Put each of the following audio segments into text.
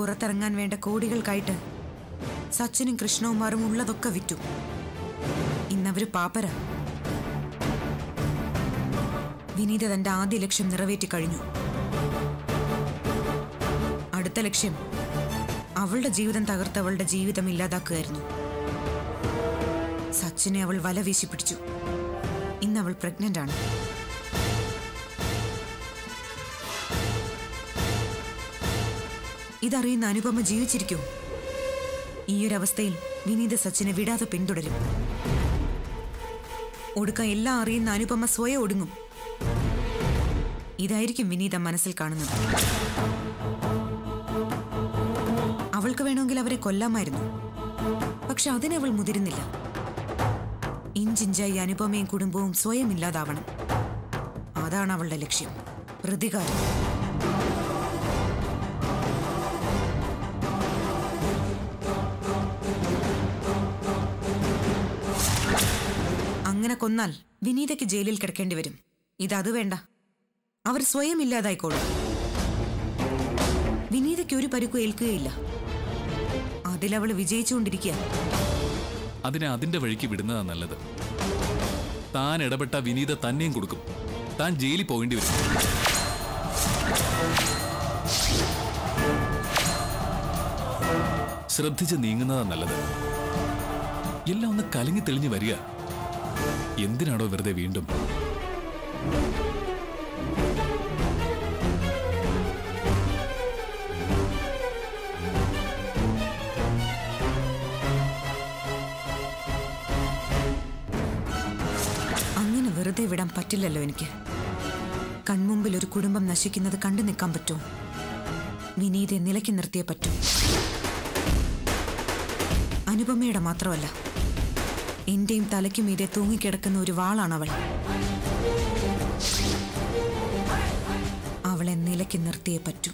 പുറത്തിറങ്ങാൻ വേണ്ട കോടികൾക്കായിട്ട് സച്ചിനും കൃഷ്ണകുമാറും ഉള്ളതൊക്കെ വിറ്റു ഇന്നവര് പാപ്പര വിനീത തന്റെ ആദ്യ ലക്ഷ്യം നിറവേറ്റി കഴിഞ്ഞു അടുത്ത ലക്ഷ്യം അവളുടെ ജീവിതം തകർത്തവളുടെ ജീവിതം ഇല്ലാതാക്കുകയായിരുന്നു സച്ചിനെ അവൾ വല വീശി പിടിച്ചു ഇന്ന് അവൾ പ്രഗ്നന്റ് ആണ് ഇതറിയുന്ന അനുപമ ജീവിച്ചിരിക്കും ഈയൊരവസ്ഥയിൽ വിനീത സച്ചിനെ വിടാതെ പിന്തുടരും ഒടുക്ക എല്ലാം അറിയുന്ന അനുപമ സ്വയം ഒടുങ്ങും ഇതായിരിക്കും വിനീത മനസ്സിൽ കാണുന്നത് അവൾക്ക് വേണമെങ്കിൽ അവരെ കൊല്ലാമായിരുന്നു പക്ഷെ അതിനവൾ മുതിരുന്നില്ല ഇഞ്ചിഞ്ചായി അനുപമയും കുടുംബവും സ്വയം ഇല്ലാതാവണം അതാണ് അവളുടെ ലക്ഷ്യം പ്രതികാരം അങ്ങനെ കൊന്നാൽ വിനീതയ്ക്ക് ജയിലിൽ കിടക്കേണ്ടി വരും ഇതത് വേണ്ട അവർ സ്വയം ഇല്ലാതായിക്കോളും വിനീതയ്ക്ക് ഒരു പരുക്കും ഏൽക്കുകയില്ല അതിലവൾ വിജയിച്ചുകൊണ്ടിരിക്കുക അതിനെ അതിന്റെ വഴിക്ക് വിടുന്നതാ നല്ലത് താൻ ഇടപെട്ട വിനീത തന്നെയും കൊടുക്കും താൻ ജയിലിൽ പോകേണ്ടി വരും ശ്രദ്ധിച്ച് നീങ്ങുന്നതാ നല്ലത് എല്ലാം ഒന്ന് കലങ്ങി തെളിഞ്ഞു വരിക എന്തിനാണോ വെറുതെ വീണ്ടും അങ്ങനെ വെറുതെ വിടാൻ പറ്റില്ലല്ലോ എനിക്ക് കൺമുമ്പിൽ ഒരു കുടുംബം നശിക്കുന്നത് കണ്ടു നിൽക്കാൻ പറ്റുമോ വിനീതെ നിലയ്ക്ക് നിർത്തിയേ പറ്റൂ അനുപമയുടെ മാത്രമല്ല എന്റെയും തലയ്ക്കും മീതെ തൂങ്ങിക്കിടക്കുന്ന ഒരു വാളാണവൾ അവളെ നിലയ്ക്ക് നിർത്തിയേ പറ്റൂ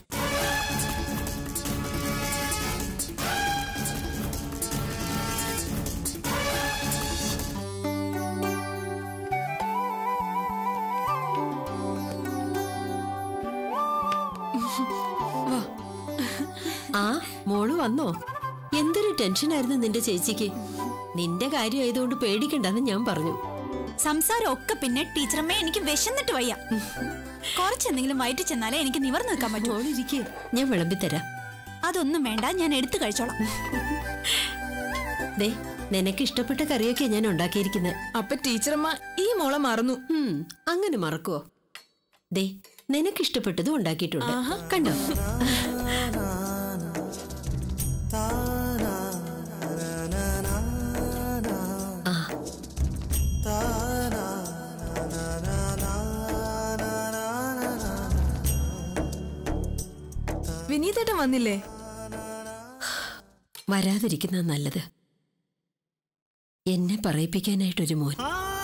ആ മോള് വന്നോ എന്തൊരു ടെൻഷനായിരുന്നു നിന്റെ ചേച്ചിക്ക് നിന്റെ കാര്യം ആയതുകൊണ്ട് പേടിക്കണ്ടെന്ന് ഞാൻ പറഞ്ഞു സംസാരം ഒക്കെ പിന്നെ ടീച്ചറമ്മേ എനിക്ക് വിശന്നിട്ട് വയ്യ കുറച്ചെന്തെങ്കിലും വയറ്റി ചെന്നാലേ എനിക്ക് നിവർന്നു നിൽക്കാൻ പറ്റൂ മോളിരിക്കെ ഞാൻ വിളമ്പിത്തരാം അതൊന്നും വേണ്ട ഞാൻ എടുത്തു കഴിച്ചോളാം ദേ നിനക്ക് ഇഷ്ടപ്പെട്ട കറിയൊക്കെ ഞാൻ ഉണ്ടാക്കിയിരിക്കുന്നത് അപ്പൊ ടീച്ചറമ്മ ഈ മോളെ മറന്നു ഉം, അങ്ങനെ മറക്കുവോ ദേ നിനക്ക് ഇഷ്ടപ്പെട്ടതും ഉണ്ടാക്കിയിട്ടുണ്ട് കണ്ടോ ആ വിനീതേട്ടൻ വന്നില്ലേ വരാതിരിക്കുന്ന നല്ലത് എന്നെ പറയിപ്പിക്കാനായിട്ടൊരു മോൻ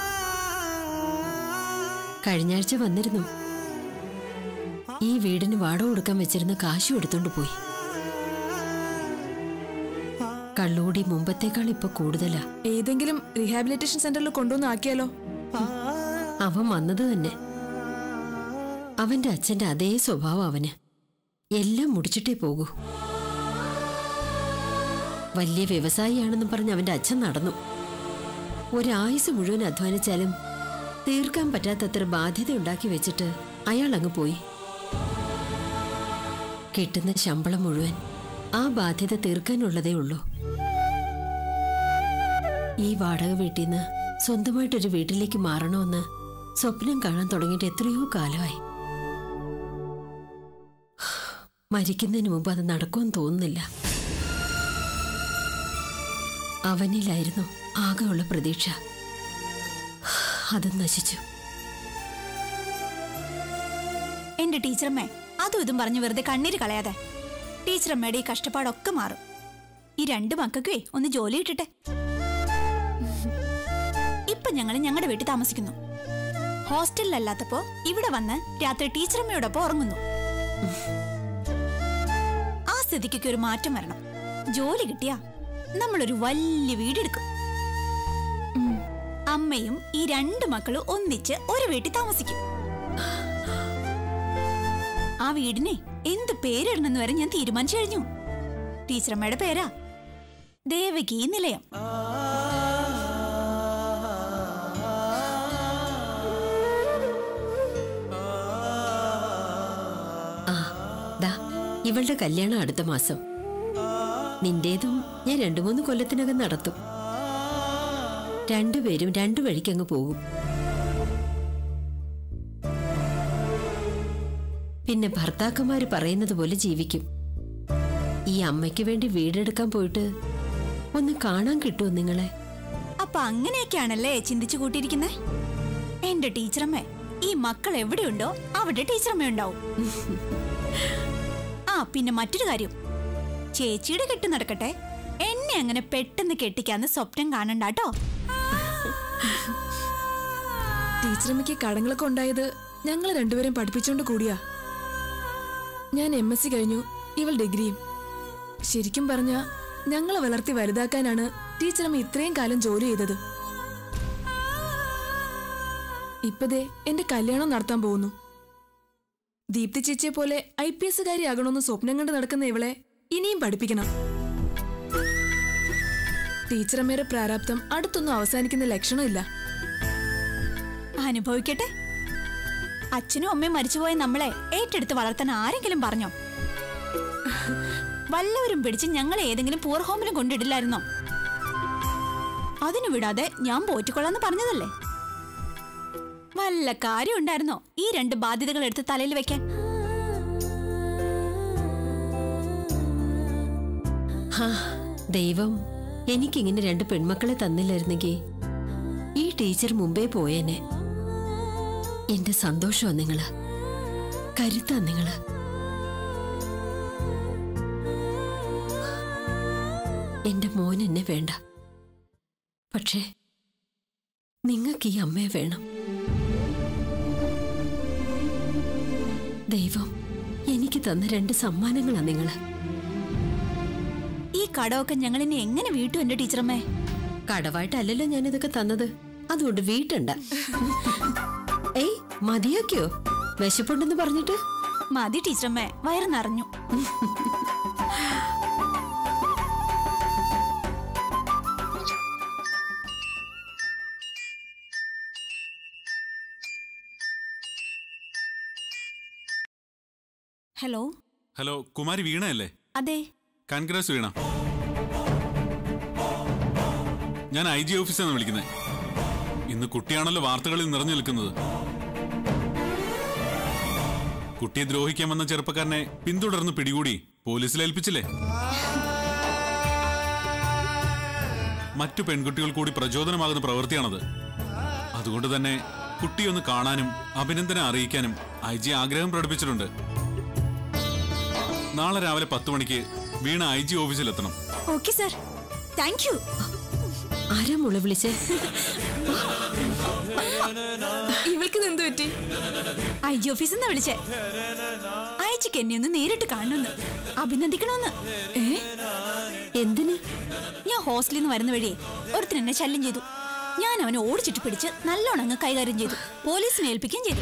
കഴിഞ്ഞ ആഴ്ച വന്നിരുന്നു ഈ വീടിന് വാടക കൊടുക്കാൻ വെച്ചിരുന്ന കാശും എടുത്തോണ്ട് പോയി കള്ളൂടി മുമ്പത്തേക്കാൾ ഇപ്പൊ കൂടുതലാ ഏതെങ്കിലും റീഹാബിലിറ്റേഷൻ സെന്ററിൽ കൊണ്ടുവന്ന് ആക്കിയാലോ അവൻ വന്നത് തന്നെ അവന്റെ അച്ഛന്റെ അതേ സ്വഭാവം അവന് എല്ലാം മുടിച്ചിട്ടേ പോകൂ വലിയ വ്യവസായിയാണെന്ന് പറഞ്ഞ് അവന്റെ അച്ഛൻ നടന്നു ഒരായുസ് മുഴുവൻ അധ്വാനിച്ചാലും തീർക്കാൻ പറ്റാത്തത്ര ബാധ്യത ഉണ്ടാക്കി വെച്ചിട്ട് അയാൾ അങ്ങ് പോയി കിട്ടുന്ന ശമ്പളം മുഴുവൻ ആ ബാധ്യത തീർക്കാനുള്ളതേ ഉള്ളൂ ഈ വാടക വീട്ടിൽ നിന്ന് സ്വന്തമായിട്ടൊരു വീട്ടിലേക്ക് മാറണമെന്ന് സ്വപ്നം കാണാൻ തുടങ്ങിയിട്ട് എത്രയോ കാലമായി മരിക്കുന്നതിന് മുമ്പ് അത് നടക്കുമെന്ന് തോന്നുന്നില്ല അവനിലായിരുന്നു ആകെയുള്ള പ്രതീക്ഷ അത് നശിച്ചു എന്റെ ടീച്ചറമ്മേ അതും ഇതും പറഞ്ഞ് വെറുതെ കണ്ണീര് കളയാതെ ടീച്ചറമ്മയുടെ ഈ കഷ്ടപ്പാടൊക്കെ മാറും ഈ രണ്ട് മക്കൾക്കേ ഒന്ന് ജോലി ഇട്ടിട്ടെ ഇപ്പൊ ഞങ്ങൾ ഞങ്ങളുടെ വീട്ടിൽ താമസിക്കുന്നു ഹോസ്റ്റലിലല്ലാത്തപ്പോ ഇവിടെ വന്ന് രാത്രി ടീച്ചറമ്മയോടൊപ്പം ഉറങ്ങുന്നു ആ സ്ഥിതിക്കൊക്കെ ഒരു മാറ്റം വരണം ജോലി കിട്ടിയാ നമ്മളൊരു വലിയ വീടെടുക്കും ഉം. അമ്മയും ഈ രണ്ട് മക്കളും ഒന്നിച്ച് ഒരു വീട്ടിൽ താമസിക്കും ആ വീടിനെ എന്ത് പേരിടണമെന്ന് വരെ ഞാൻ തീരുമാനിച്ചു കഴിഞ്ഞു ടീച്ചറമ്മയുടെ പേരാ ദേവകി നിലയം ആ ദാ ഇവളുടെ കല്യാണം അടുത്ത മാസം നിന്റേതും ഞാൻ രണ്ടു മൂന്ന് കൊല്ലത്തിനകം നടത്തും രണ്ടുപേരും രണ്ടു വഴിക്കങ്ങ് പോകും പിന്നെ ഭർത്താക്കന്മാര് പറയുന്നത് പോലെ ജീവിക്കും ഈ അമ്മയ്ക്ക് വേണ്ടി വീടെടുക്കാൻ പോയിട്ട് ഒന്ന് കാണാൻ കിട്ടുമോ നിങ്ങളെ അപ്പൊ അങ്ങനെയൊക്കെയാണല്ലേ ചിന്തിച്ചു കൂട്ടിയിരിക്കുന്നേ എന്റെ ടീച്ചറമ്മ ഈ മക്കൾ എവിടെയുണ്ടോ അവിടെ ടീച്ചറമ്മ ഉണ്ടാവും ആ പിന്നെ മറ്റൊരു കാര്യം ചേച്ചിയുടെ കെട്ട് നടക്കട്ടെ എന്നെ അങ്ങനെ പെട്ടെന്ന് കെട്ടിക്കാന്ന് സ്വപ്നം കാണണ്ട കേട്ടോ ടീച്ചറമ്മയ്ക്ക് കടങ്ങളൊക്കെ ഉണ്ടായത് ഞങ്ങൾ രണ്ടുപേരും പഠിപ്പിച്ചോണ്ട് കൂടിയാ ഞാൻ എം എസ് സി കഴിഞ്ഞു ഇവൾ ഡിഗ്രിയും ശരിക്കും പറഞ്ഞ ഞങ്ങളെ വളർത്തി വലുതാക്കാനാണ് ടീച്ചറമ്മ ഇത്രയും കാലം ജോലി ചെയ്തത് ഇപ്പതേ എന്റെ കല്യാണം നടത്താൻ പോകുന്നു ദീപ്തി ചേച്ചിയെ പോലെ ഐ പി എസുകാരിയാകണമെന്ന് സ്വപ്നം കണ്ട് നടക്കുന്ന ഇവളെ ഇനിയും പഠിപ്പിക്കണം ടീച്ചറമ്മയുടെ പ്രാരാബ്ദം അടുത്തൊന്നും അവസാനിക്കുന്ന ലക്ഷണമില്ല അനുഭവിക്കട്ടെ അച്ഛനും അമ്മയും മരിച്ചുപോയ നമ്മളെ ഏറ്റെടുത്ത് വളർത്താൻ ആരെങ്കിലും പറഞ്ഞോ വല്ലവരും പിടിച്ച് ഞങ്ങളെ ഏതെങ്കിലും പൂർ ഹോമിലും കൊണ്ടിടില്ലായിരുന്നോ അതിനു വിടാതെ ഞാൻ പോറ്റിക്കൊള്ളാന്ന് പറഞ്ഞതല്ലേ വല്ല കാര്യം ഉണ്ടായിരുന്നോ ഈ രണ്ട് ബാധ്യതകൾ എടുത്ത് തലയിൽ വെക്കാൻ ഹാ ദൈവം എനിക്കിങ്ങനെ രണ്ട് പെൺമക്കളെ തന്നില്ലായിരുന്നെങ്കിൽ ഈ ടീച്ചർ മുമ്പേ പോയേനെ എന്റെ സന്തോഷമാ നിങ്ങള് കരുത്താ നിങ്ങള് എന്റെ മോൻ എന്നെ വേണ്ട പക്ഷേ നിങ്ങൾക്ക് ഈ അമ്മയെ വേണം ദൈവം എനിക്ക് തന്ന രണ്ട് സമ്മാനങ്ങളാ നിങ്ങള് ഈ കടമൊക്കെ ഞങ്ങൾ ഇനി എങ്ങനെ വീട്ടു എന്റെ ടീച്ചറമ്മേ കടവായിട്ടല്ലല്ലോ ഞാനിതൊക്കെ തന്നത് അതുകൊണ്ട് വീട്ടണ്ട ഏയ് മതിയാക്കിയോ വിശപ്പുണ്ടെന്ന് പറഞ്ഞിട്ട് മതി ടീച്ചറമ്മേ വയറ് നിറഞ്ഞു ഹലോ ഹലോ കുമാരി വീണയല്ലേ അതെ കൺഗ്രാസ് വീണ ഞാൻ ഐ ജി ഓഫീസാണ് വിളിക്കുന്നത് ഇന്ന് കുട്ടിയാണല്ലോ വാർത്തകളിൽ നിറഞ്ഞു നിൽക്കുന്നത് കുട്ടിയെ ദ്രോഹിക്കാൻ വന്ന ചെറുപ്പക്കാരനെ പിന്തുടർന്ന് പിടികൂടി പോലീസിൽ ഏൽപ്പിച്ചില്ലേ മറ്റു പെൺകുട്ടികൾ കൂടി പ്രചോദനമാകുന്ന പ്രവൃത്തിയാണത് അതുകൊണ്ട് തന്നെ കുട്ടിയൊന്ന് കാണാനും അഭിനന്ദനം അറിയിക്കാനും ഐ ജി ആഗ്രഹം പ്രകടിപ്പിച്ചിട്ടുണ്ട് നാളെ രാവിലെ പത്ത് മണിക്ക് വീണ ഐ ജി ഓഫീസിലെത്തണം ഓക്കെ സാർ താങ്ക് യു ആരാ മുള വിളിച്ചേ ഇവൾക്ക് എന്ത് പറ്റി ഐ ജി ഓഫീസിൽ നിന്ന് വിളിച്ചേ അയച്ചിക്ക് എന്നെ ഒന്ന് നേരിട്ട് കാണണമെന്ന് അഭിനന്ദിക്കണമെന്ന് ഏ എന്തിന് ഞാൻ ഹോസ്റ്റലിൽ നിന്ന് വരുന്ന വഴിയെ ഒരുത്തൻ എന്നെ ശല്യം ചെയ്തു ഞാൻ അവനെ ഓടിച്ചിട്ട് പിടിച്ച് നല്ലോണം അങ്ങ് കൈകാര്യം ചെയ്തു പോലീസിനെ ഏൽപ്പിക്കുകയും ചെയ്തു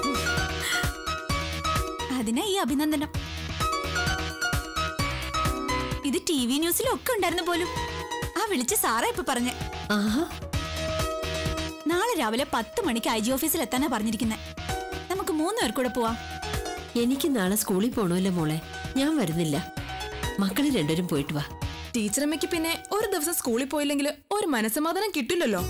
അതിനാ ഈ അഭിനന്ദനം ഇത് ടി വി ന്യൂസിലും ഒക്കെ ഉണ്ടായിരുന്നു പോലും ആ വിളിച്ച സാറാ ഇപ്പൊ പറഞ്ഞേ ആഹാ നാളെ രാവിലെ പത്ത് മണിക്ക് ഐ ജി ഓഫീസിൽ എത്താനാ പറഞ്ഞിരിക്കുന്നത് നമുക്ക് മൂന്ന് പേർ കൂടെ പോവാം എനിക്ക് നാളെ സ്കൂളിൽ പോണമല്ലോ മോളെ ഞാൻ വരുന്നില്ല മക്കള് രണ്ടുപേരും പോയിട്ട് വാ ടീച്ചറമ്മയ്ക്ക് പിന്നെ ഒരു ദിവസം സ്കൂളിൽ പോയില്ലെങ്കിൽ ഒരു മനസ്സമാധാനം കിട്ടില്ലല്ലോ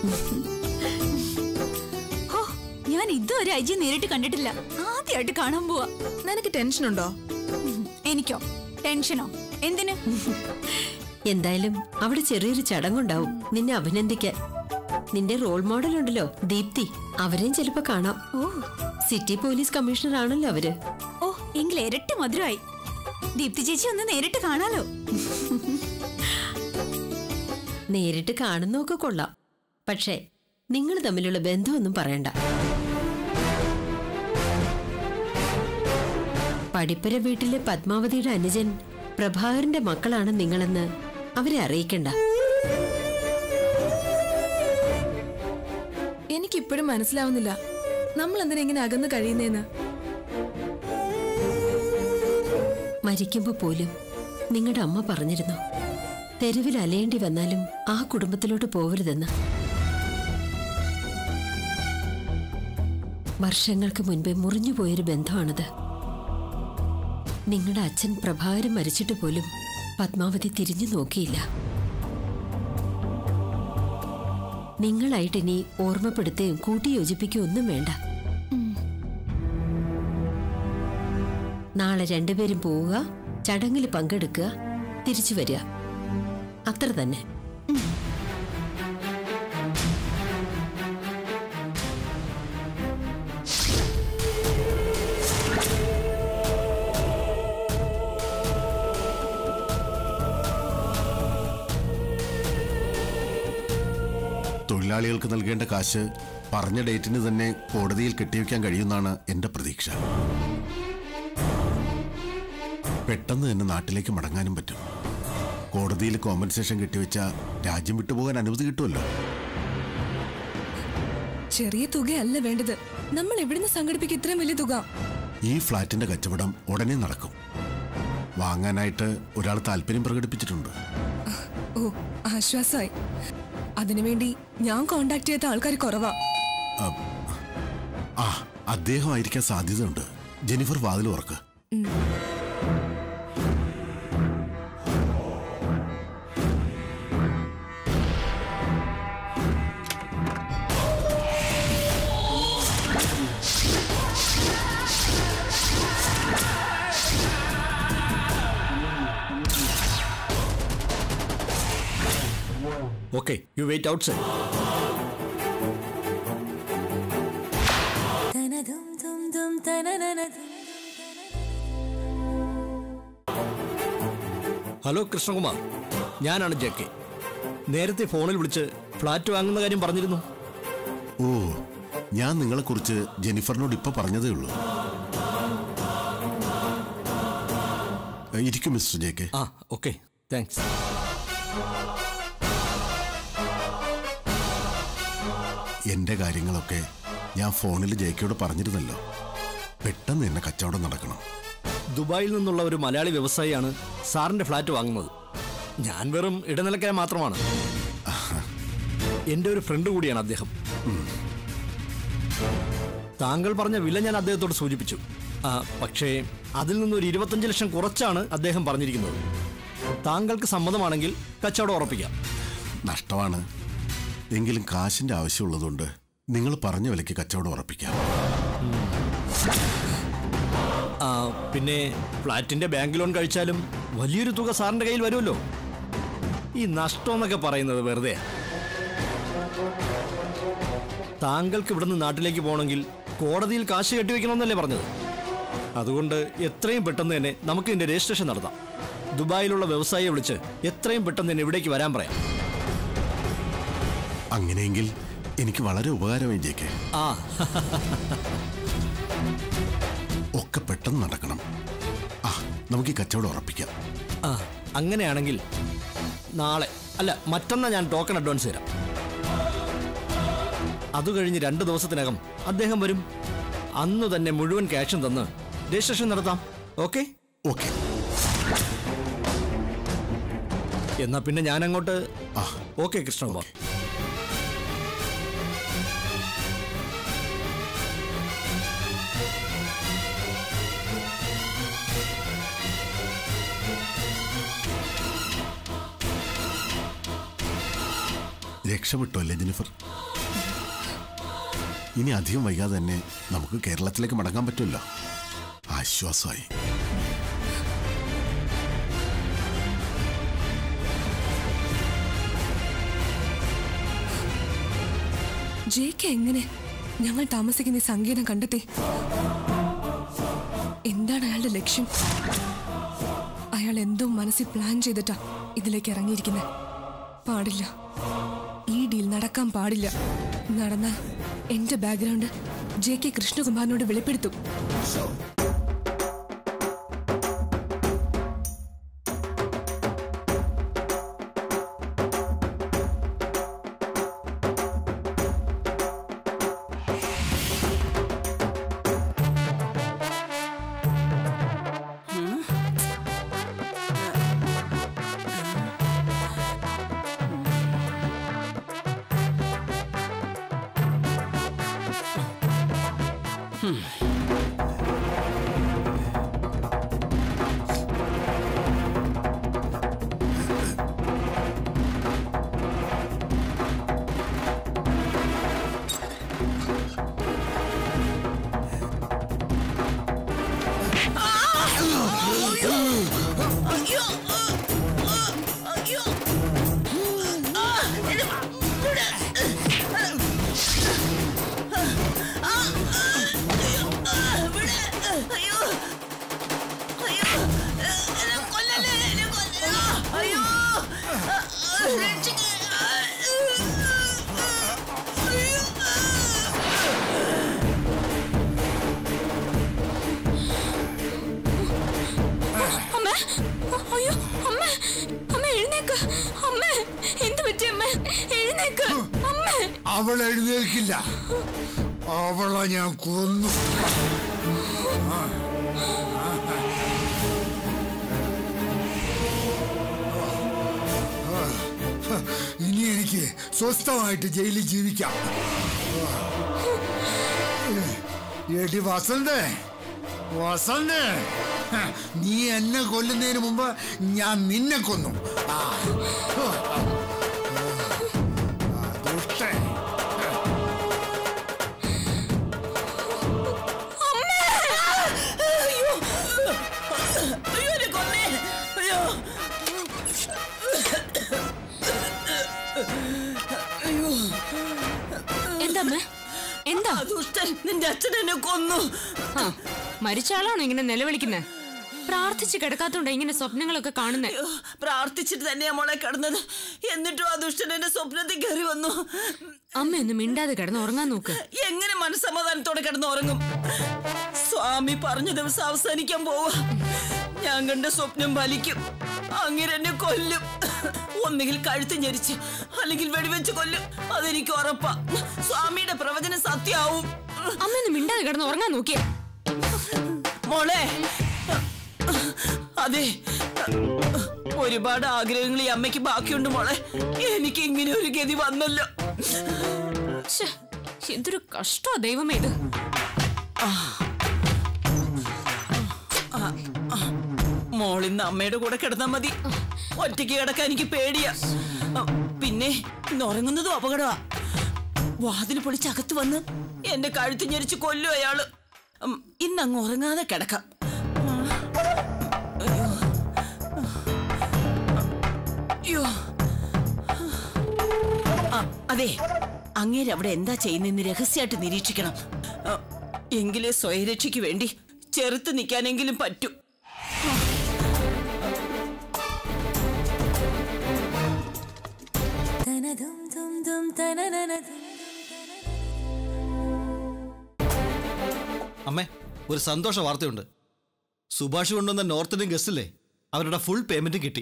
ഹോ ഞാൻ ഇതുവരെ ഐ ജി നേരിട്ട് കണ്ടിട്ടില്ല ആദ്യമായിട്ട് കാണാൻ പോവാ നിനക്ക് ടെൻഷനുണ്ടോ ഉം, എനിക്കോ ടെൻഷനോ എന്തിന് എന്തായാലും അവിടെ ചെറിയൊരു ചടങ്ങുണ്ടാവും നിന്നെ അഭിനന്ദിക്കാൻ നിന്റെ റോൾ മോഡൽ ഉണ്ടല്ലോ ദീപ്തി അവരെയും ചിലപ്പോ കാണാം ഓ സിറ്റി പോലീസ് കമ്മീഷണർ ആണല്ലോ അവര് ഓ എങ്കിൽ ഇരട്ടി മധുരമായി ദീപ്തി ചേച്ചി ഒന്ന് നേരിട്ട് കാണാലോ നേരിട്ട് കാണുന്നൊക്കെ കൊള്ളാം പക്ഷേ നിങ്ങൾ തമ്മിലുള്ള ബന്ധമൊന്നും പറയണ്ട പടിപ്പര വീട്ടിലെ പത്മാവതിയുടെ അനുജൻ പ്രഭാകരന്റെ മക്കളാണ് നിങ്ങളെന്ന് അവരെ അറിയിക്കണ്ട എനിക്കിപ്പോഴും മനസ്സിലാവുന്നില്ല നമ്മൾ എന്തിനാ ഇങ്ങനെ അകന്ന് കഴിയുന്നേന്ന് മരിക്കുമ്പോ പോലും നിങ്ങളുടെ അമ്മ പറഞ്ഞിരുന്നു തെരുവിൽ അലയേണ്ടി വന്നാലും ആ കുടുംബത്തിലോട്ട് പോവരുതെന്ന് വർഷങ്ങൾക്ക് മുൻപേ മുറിഞ്ഞുപോയൊരു ബന്ധമാണത് നിങ്ങളുടെ അച്ഛൻ പ്രഭാകരൻ മരിച്ചിട്ട് പോലും പത്മാവതി തിരിഞ്ഞു നോക്കിയില്ല നിങ്ങളായിട്ട് ഇനി ഓർമ്മപ്പെടുത്തുകയും കൂട്ടിയോജിപ്പിക്കുകയും ഒന്നും വേണ്ട നാളെ രണ്ടുപേരും പോവുക ചടങ്ങിൽ പങ്കെടുക്കുക തിരിച്ചു വരിക അത്ര തന്നെ തൊഴിലാളികൾക്ക് നൽകേണ്ട കാശ് പറഞ്ഞ ഡേറ്റിന് തന്നെ കോടതിയിൽ കെട്ടിവെക്കാൻ കഴിയുമെന്നാണ് എന്റെ പ്രതീക്ഷ പെട്ടെന്ന് തന്നെ നാട്ടിലേക്ക് മടങ്ങാനും പറ്റും കോടതിയിൽ കോമ്പൻസേഷൻ കെട്ടിവെച്ച രാജ്യം വിട്ടുപോകാൻ അനുമതി കിട്ടുമല്ലോ ചെറിയ തുകയല്ല വേണ്ടത് നമ്മൾ എവിടുന്ന് സംഘടിപ്പിക്കും ഇത്രയും വലിയ തുക ഈ ഫ്ലാറ്റിന്റെ കച്ചവടം ഉടനെ നടക്കും വാങ്ങാനായിട്ട് ഒരാൾ താല്പര്യം പ്രകടിപ്പിച്ചിട്ടുണ്ട് ഓ ആശ്വാസമായി അതിനുവേണ്ടി ഞാൻ കോണ്ടാക്ട് ചെയ്ത ആൾക്കാർ കുറവാ ആ അദ്ദേഹമായിരിക്കാൻ സാധ്യതയുണ്ട് ജെനിഫർ വാതിൽ ഉറക്ക് Okay, you wait outside. Hello Krishnakumar ഞാനാണ് ജെ കെ നേരത്തെ ഫോണിൽ വിളിച്ച് ഫ്ലാറ്റ് വാങ്ങുന്ന കാര്യം പറഞ്ഞിരുന്നു ഓ ഞാൻ നിങ്ങളെക്കുറിച്ച് ജെനിഫറിനോട് ഇപ്പൊ പറഞ്ഞതേ ഉള്ളൂ ഏ, ഇരിക്കും മിസ്റ്റർ ജെ കെ ആ ഓക്കെ താങ്ക്സ് എന്റെ കാര്യങ്ങളൊക്കെ ഞാൻ ഫോണിൽ ജെക്കയോട് പറഞ്ഞിരുന്നല്ലോ പെട്ടെന്ന് എന്നെ കച്ചവടം നടക്കണം ദുബായിൽ നിന്നുള്ള ഒരു മലയാളി വ്യവസായിയാണ് സാറിന്റെ ഫ്ലാറ്റ് വാങ്ങുന്നത് ഞാൻ വെറും ഇടനിലക്കാരൻ മാത്രമാണ് എൻ്റെ ഒരു ഫ്രണ്ട് കൂടിയാണ് അദ്ദേഹം താങ്കൾ പറഞ്ഞ വില ഞാൻ അദ്ദേഹത്തോട് സൂചിപ്പിച്ചു ആ, പക്ഷേ അതിൽ നിന്നൊരു ഇരുപത്തഞ്ച് ലക്ഷം കുറച്ചാണ് അദ്ദേഹം പറഞ്ഞിരിക്കുന്നത് താങ്കൾക്ക് സമ്മതമാണെങ്കിൽ കച്ചവടം ഉറപ്പിക്കാം നഷ്ടമാണ് എങ്കിലും കാശിന്റെ ആവശ്യമുള്ളതുകൊണ്ട് നിങ്ങൾ പറഞ്ഞ വിലയ്ക്ക് കച്ചവടം ഉറപ്പിക്കാം ആ, പിന്നെ ഫ്ലാറ്റിന്റെ ബാങ്ക് ലോൺ കഴിച്ചാലും വലിയൊരു തുക സാറിന്റെ കയ്യിൽ വരുമല്ലോ ഈ നഷ്ടം എന്നൊക്കെ പറയുന്നത് വെറുതെ താങ്കൾക്ക് ഇവിടുന്ന് നാട്ടിലേക്ക് പോകണമെങ്കിൽ കോടതിയിൽ കാശ് കെട്ടിവെക്കണമെന്നല്ലേ പറഞ്ഞത് അതുകൊണ്ട് എത്രയും പെട്ടെന്ന് തന്നെ നമുക്ക് ഇതിന്റെ രജിസ്ട്രേഷൻ നടത്താം ദുബായിലുള്ള വ്യവസായിയെ വിളിച്ച് എത്രയും പെട്ടെന്ന് തന്നെ ഇവിടേക്ക് വരാൻ പറയാം അങ്ങനെയെങ്കിൽ എനിക്ക് വളരെ ഉപകാരമായി ജെ കെ ആ ഒക്കെ പെട്ടെന്ന് നടക്കണം ആ നമുക്ക് ഈ കച്ചവടം ഉറപ്പിക്കാം ആ അങ്ങനെയാണെങ്കിൽ നാളെ അല്ല മറ്റന്നാ ഞാൻ ടോക്കൺ അഡ്വാൻസ് തരാം അത് കഴിഞ്ഞ് രണ്ട് ദിവസത്തിനകം അദ്ദേഹം വരും അന്ന് തന്നെ മുഴുവൻ ക്യാഷും തന്ന് രജിസ്ട്രേഷൻ നടത്താം ഓക്കെ ഓക്കെ എന്നാ പിന്നെ ഞാൻ അങ്ങോട്ട് ആ ഓക്കെ കൃഷ്ണകുമാർ രക്ഷപ്പെട്ടു അല്ലേ ജെനിഫർ ഇനി അധികം വൈകാതെ തന്നെ നമുക്ക് കേരളത്തിലേക്ക് മടങ്ങാൻ പറ്റുമല്ലോ ആശ്വാസമായി ജെക്ക് എങ്ങനെ ഞങ്ങൾ താമസിക്കുന്ന ഈ സംഗീതം കണ്ടെത്തി എന്താണ് അയാളുടെ ലക്ഷ്യം അയാൾ എന്തോ മനസ്സിൽ പ്ലാൻ ചെയ്തിട്ടാ ഇതിലേക്ക് ഇറങ്ങിയിരിക്കുന്നത് പാടില്ല ഈ ഡീൽ നടക്കാൻ പാടില്ല നടന്നാൽ എന്റെ ബാക്ക്ഗ്രൗണ്ട് ജെ കെ കൃഷ്ണകുമാറിനോട് വെളിപ്പെടുത്തും അമ്മ അയ്യോ അമ്മ അമ്മ എഴുന്നേക്ക് അമ്മ എന്ത് പറ്റി അമ്മ എഴുന്നേക്ക് അമ്മ അവൾ എഴുന്നേൽക്കില്ല അവളെ ഞാൻ കൊന്നു ഇനി എനിക്ക് സ്വസ്ഥമായിട്ട് ജയിലിൽ ജീവിക്കാം എടി വസന്തേ വസന്തേ നീ എന്നെ കൊല്ലുന്നതിന് മുമ്പ് ഞാൻ നിന്നെ കൊന്നു ആ. ആ, ദുഷ്ടൻ എന്താ അമ്മ എന്താ ദുഷ്ടൻ നിന്റെ അച്ഛൻ എന്നെ കൊന്നു ആ, മരിച്ച ആളാണോ ഇങ്ങനെ നിലവിളിക്കുന്നത് പ്രാർത്ഥിച്ച് കിടക്കാത്തോണ്ടാ ഇങ്ങനെ സ്വപ്നങ്ങളൊക്കെ കാണുന്നത് അയ്യോ, പ്രാർത്ഥിച്ചിട്ട് തന്നെയാ മോളെ കിടന്നത് എന്നിട്ടും ആ ദുഷ്ടൻ എന്റെ സ്വപ്നത്തിൽ കയറി വന്നു അമ്മയൊന്നും മിണ്ടാതെ കിടന്ന് ഉറങ്ങാൻ നോക്ക് എങ്ങനെ മനസ്സമാധാനത്തോടെ കിടന്ന് ഉറങ്ങും സ്വാമി പറഞ്ഞ ദിവസം അവസാനിക്കാൻ പോവാ ഞാൻ കണ്ട സ്വപ്നം ഫലിക്കും അങ്ങനെ എന്നെ കൊല്ലും ഒന്നുകിൽ കഴുത്ത് ഞെരിച്ച് അല്ലെങ്കിൽ വെടിവെച്ച് കൊല്ലും അതെനിക്ക് ഉറപ്പാ സ്വാമിയുടെ പ്രവചനം സത്യമാവും അമ്മയൊന്നും മിണ്ടാതെ കിടന്ന് ഉറങ്ങാൻ നോക്കിയേ മോളെ അതെ ഒരുപാട് ആഗ്രഹങ്ങൾ ഈ അമ്മയ്ക്ക് ബാക്കിയുണ്ട് മോളെ എനിക്ക് ഇങ്ങനെ ഒരു ഗതി വന്നല്ലോ ശ്ശെ, എന്തൊരു കഷ്ടോ ദൈവമേ ഇത് മോളിന്ന് അമ്മയുടെ കൂടെ കിടന്നാ മതി ഒറ്റയ്ക്ക് കിടക്കാൻ എനിക്ക് പേടിയാ ആ, പിന്നെ ഇന്ന് ഉറങ്ങുന്നതും അപകടമാ വാതിൽ പൊളിച്ച് അകത്ത് വന്ന് എന്റെ കഴുത്ത് ഞെരിച്ച് കൊല്ലും അയാള് ഉം, ഇന്ന് അങ്ങ് ഉറങ്ങാതെ കിടക്കാം അയ്യോ. അയ്യോ ആ, അതെ അങ്ങേര് അവിടെ എന്താ ചെയ്യുന്നതെന്ന് രഹസ്യമായിട്ട് നിരീക്ഷിക്കണം ആ, എങ്കിലേ സ്വയരക്ഷയ്ക്ക് വേണ്ടി ചെറുത്ത് നിൽക്കാനെങ്കിലും പറ്റൂ അമ്മേ ഒരു സന്തോഷ വാർത്തയുണ്ട് സുഭാഷ് കൊണ്ടുവന്ന നോർത്ത് ഇന്ത്യൻ ഗസ്റ്റില്ലേ അവരുടെ ഫുൾ പേയ്മെന്റ് കിട്ടി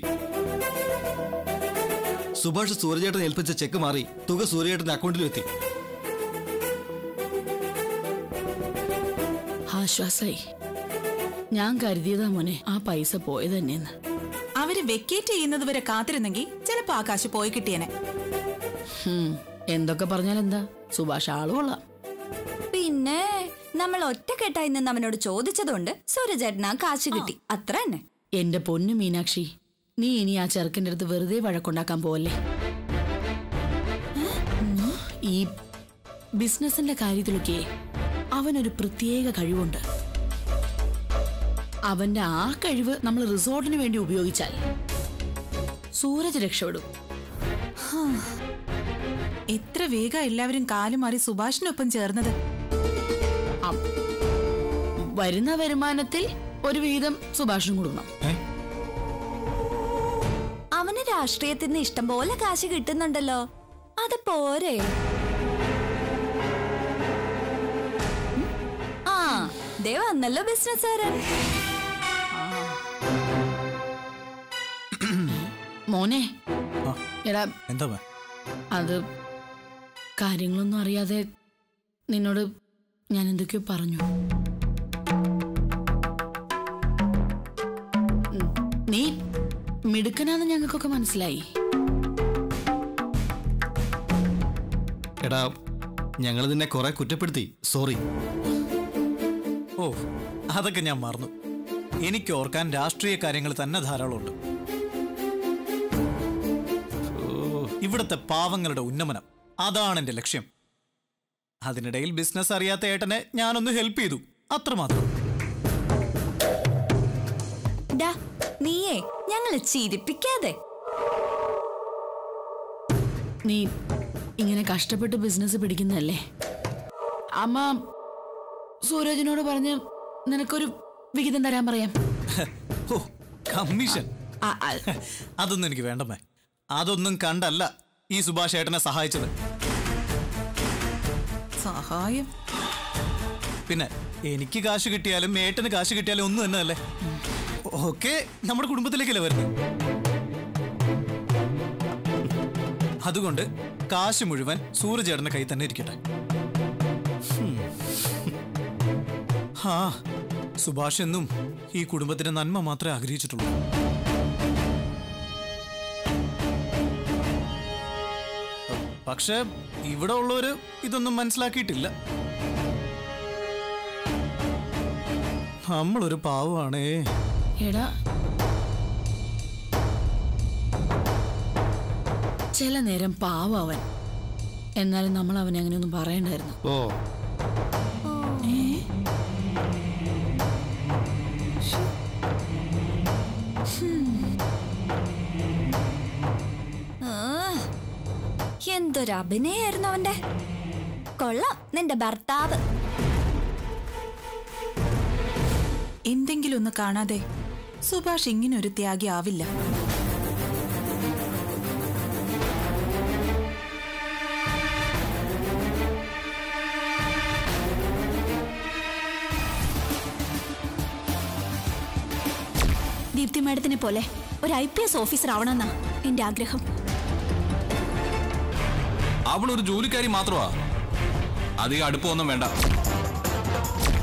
സുഭാഷ് സൂര്യചേട്ടൻ ഏൽപ്പിച്ച ചെക്ക് മാറി തുക സൂര്യചേട്ടന്റെ അക്കൗണ്ടിൽ എത്തി ആശ്വാസായി ഞാൻ കരുതിയതാ മോനെ ആ പൈസ പോയത് തന്നെയെന്ന് അവര് വെക്കേറ്റ് ചെയ്യുന്നത് വരെ കാത്തിരുന്നെങ്കിൽ ചിലപ്പോ ആ കാശ് പോയി കിട്ടിയനെ ഹും, എന്തൊക്കെ പറഞ്ഞാൽ എന്താ സുഭാഷ് ആള് കൊള്ളാം പിന്നെ നമ്മൾ ഒറ്റക്കെട്ടായി നിന്ന് അവനോട് ചോദിച്ചതുകൊണ്ട് സൂര്യചേട്ടന് ആ കാശ് കിട്ടി അത്ര തന്നെ എന്റെ പൊന്നു മീനാക്ഷി നീ ഇനി ആ ചെറുക്കൻ്റെ അടുത്ത് വെറുതെ വഴക്കുണ്ടാക്കാൻ പോവല്ലേ ഉം, ഈ ബിസിനസിന്റെ കാര്യത്തിലൊക്കെ അവനൊരു പ്രത്യേക കഴിവുണ്ട് അവന്റെ ആ കഴിവ് നമ്മൾ റിസോർട്ടിന് വേണ്ടി ഉപയോഗിച്ചാൽ സൂരജ് രക്ഷപ്പെടും എത്ര വേഗം എല്ലാവരും കാലു മാറി സുഭാഷിനൊപ്പം ചേർന്നത് അം- വരുന്ന വരുമാനത്തിൽ ഒരു വീതം സുഭാഷിനും കൊടുക്കണം അവന് രാഷ്ട്രീയത്തിൽ നിന്ന് ഇഷ്ടം പോലെ കാശ് കിട്ടുന്നുണ്ടല്ലോ അത് പോരെ ഉം? ആ ദേ വന്നല്ലോ ബിസിനസ്സുകാരൻ മോനെ എടാ എന്താ അത് കാര്യങ്ങളൊന്നും അറിയാതെ നിന്നോട് ഞാൻ എന്തൊക്കെയോ പറഞ്ഞു ഉം, നീ മിടുക്കനാന്ന് ഞങ്ങൾക്കൊക്കെ മനസ്സിലായി എടാ ഞങ്ങൾ നിന്നെ കുറെ കുറ്റപ്പെടുത്തി സോറി ഓ അതൊക്കെ ഞാൻ മറന്നു എനിക്ക് ഓർക്കാൻ രാഷ്ട്രീയ കാര്യങ്ങൾ തന്നെ ധാരാളമുണ്ട് ഓ ഇവിടുത്തെ പാവങ്ങളുടെ ഉന്നമനം അതാണ് എന്റെ ലക്ഷ്യം അതിനിടയിൽ ബിസിനസ് അറിയാത്ത ഏട്ടനെ ഞാനൊന്ന് ഹെൽപ്പ് ചെയ്തു അത്രമാത്രം ഡാ നീയേ ഞങ്ങളെ ചിരിപ്പിക്കാതെ നീ ഇങ്ങനെ കഷ്ടപ്പെട്ട് ബിസിനസ് പിടിക്കുന്നതല്ലേ അമ്മ സൂരജിനോട് പറഞ്ഞ് നിനക്കൊരു വിഹിതം തരാൻ പറയാം ഓ കമ്മീഷൻ ആ, ആ, അതൊന്നും എനിക്ക് വേണ്ടമ്മേ അതൊന്നും കണ്ടല്ല ഈ സുഭാഷ് ഏട്ടനെ സഹായിച്ചത് സഹായം പിന്നെ എനിക്ക് കാശ് കിട്ടിയാലും ഏട്ടന് കാശ് കിട്ടിയാലും ഒന്നും തന്നെ അല്ലേ ഓക്കെ നമ്മുടെ കുടുംബത്തിലേക്കല്ലേ വരുന്നത് അതുകൊണ്ട് കാശ് മുഴുവൻ സൂരജേട്ടന്റെ കൈ തന്നെ ഇരിക്കട്ടെ ഹും. ആ സുഭാഷ് എന്നും ഈ കുടുംബത്തിന്റെ നന്മ മാത്രമേ ആഗ്രഹിച്ചിട്ടുള്ളൂ പക്ഷെ ഇവിടെ ഉള്ളവര് ഇതൊന്നും മനസ്സിലാക്കിയിട്ടില്ല നമ്മളൊരു പാവമാണേ എടാ ചില നേരം പാവം അവൻ എന്നാലും നമ്മൾ അവനെ അങ്ങനെയൊന്നും പറയണ്ടായിരുന്നു ഓ ആ, എന്തൊരു അഭിനയായിരുന്നു അവന്റെ കൊള്ളാം നിന്റെ ഭർത്താവ് എന്തെങ്കിലും ഒന്ന് കാണാതെ സുഭാഷ് ഇങ്ങനെ ഒരു ത്യാഗി ആവില്ല ദീപ്തി മാഡത്തിനെ പോലെ ഒരു ഐ പി എസ് ഓഫീസർ ആവണമെന്നാ എന്റെ ആഗ്രഹം അവൾ ഒരു ജോലിക്കാരി മാത്രമാ അധികം അടുപ്പമൊന്നും വേണ്ട